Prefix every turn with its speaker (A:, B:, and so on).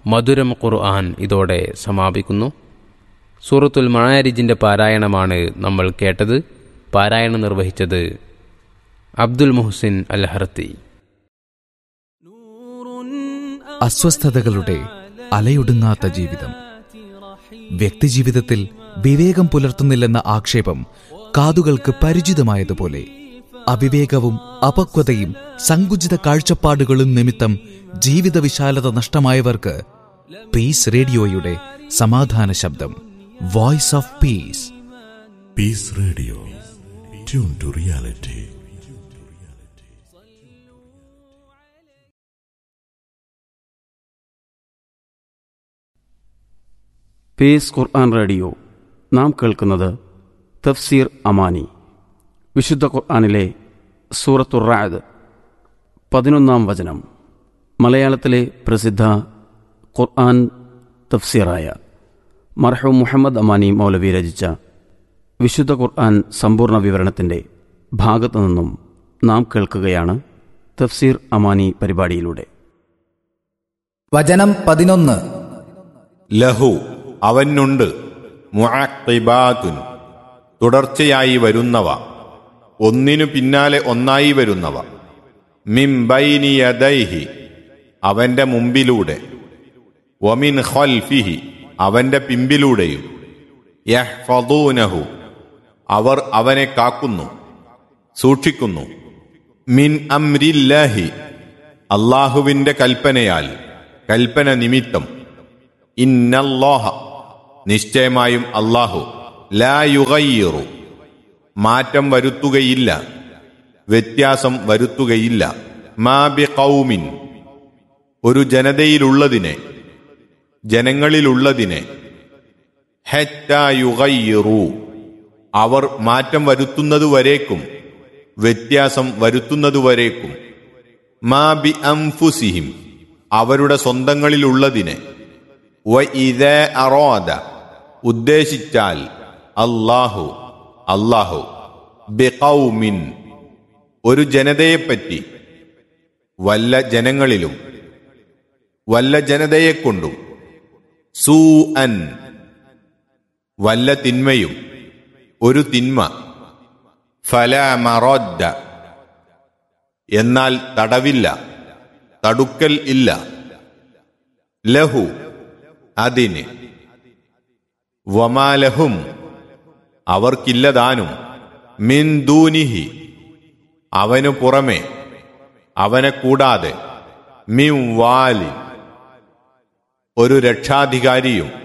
A: മധുരം ഖുർആൻ ഇതോടെ സമാപിക്കുന്നു സൂറത്തുൽ മണാരിജിൻ്റെ പാരായണമാണ് നമ്മൾ കേട്ടത് പാരായണം നിർവഹിച്ചത് അബ്ദുൽ മുഹ്സിൻ അൽ ഹർത്തി
B: അസ്വസ്ഥതകളുടെ അലയൊടുങ്ങാത്ത ജീവിതം വ്യക്തിജീവിതത്തിൽ വിവേകം പുലർത്തുന്നില്ലെന്ന ആക്ഷേപം കാതുകൾക്ക് പരിചിതമായതുപോലെ അവിവേകവും അപക്വതയും സങ്കുചിത കാഴ്ചപ്പാടുകളും നിമിത്തം ജീവിത വിശാലത നഷ്ടമായവർക്ക് പീസ് റേഡിയോയുടെ സമാധാന ശബ്ദം voice of peace
C: Peace Radio. Tune to reality.
D: Peace Quran radio നാം കേൾക്കുന്നത് തഫ്സീർ അമാനി വിശുദ്ധ ഖുർആനിലെ സൂറത്തുർ റാദ് പതിനൊന്നാം വചനം മലയാളത്തിലെ പ്രസിദ്ധ ഖുർആൻ തഫ്സീറായ മർഹൂം മുഹമ്മദ് അമാനി മൗലവി രചിച്ച വിശുദ്ധ ഖുർആൻ സമ്പൂർണ്ണ വിവരണത്തിൻ്റെ ഭാഗത്തു നിന്നും നാം കേൾക്കുകയാണ് തഫ്സീർ അമാനി പരിപാടിയിലൂടെ
E: വചനം പതിനൊന്ന്
F: ലഹു അവനുണ്ട് മുഅഖിബാതുൻ തുടർച്ചയായി വരുന്നവ ഒന്നിനു പിന്നാലെ ഒന്നായി വരുന്നവ മിംബൈനി യദൈഹി അവന്റെ മുമ്പിലൂടെ വമിൻ ഖൽഫിഹി അവന്റെ പിമ്പിലൂടെയും യഹ്ഫദൂനഹു അവർ അവനെ കാക്കുന്നു സൂക്ഷിക്കുന്നു മിൻ അംരില്ലാഹി അള്ളാഹുവിന്റെ കൽപ്പനയാൽ കൽപ്പന നിമിത്തം ഇന്നല്ലാഹ നിശ്ചയമായും അള്ളാഹു ലാ യുഗയ്യിറു മാറ്റം വരുത്തുകയില്ല വ്യത്യാസം വരുത്തുകയില്ല മാ ബി കൗമിൻ ഒരു ജനതയിലുള്ളതിനെ ജനങ്ങളിലുള്ളതിനെ ഹെറ്റാ യുഗയ്യിറു അവർ മാറ്റം വരുത്തുന്നതുവരേക്കും വ്യത്യാസം വരുത്തുന്നതുവരേക്കും മാ ബി അംഫുസിഹിം അവരുടെ സ്വന്തങ്ങളിലുള്ളതിനെ വ ഇത അറോദ ഉദ്ദേശിച്ചാൽ അല്ലാഹു അല്ലാഹു ബിഖൗമിൻ ഒരു ജനതയെപ്പറ്റി വല്ല ജനങ്ങളിലും വല്ല ജനതയെക്കൊണ്ടും സൂ അൻ വല്ല തിന്മയും ഒരു തിന്മ ഫല മറോദ്ദ എന്നാൽ തടവില്ല തടുക്കൽ ഇല്ല ലഹു അതിന് വമാലഹും അവർക്കില്ലതാനും മിൻ ദൂനിഹി അവനു പുറമെ അവനെ കൂടാതെ മിം വാലി ഒരു രക്ഷാധികാരിയും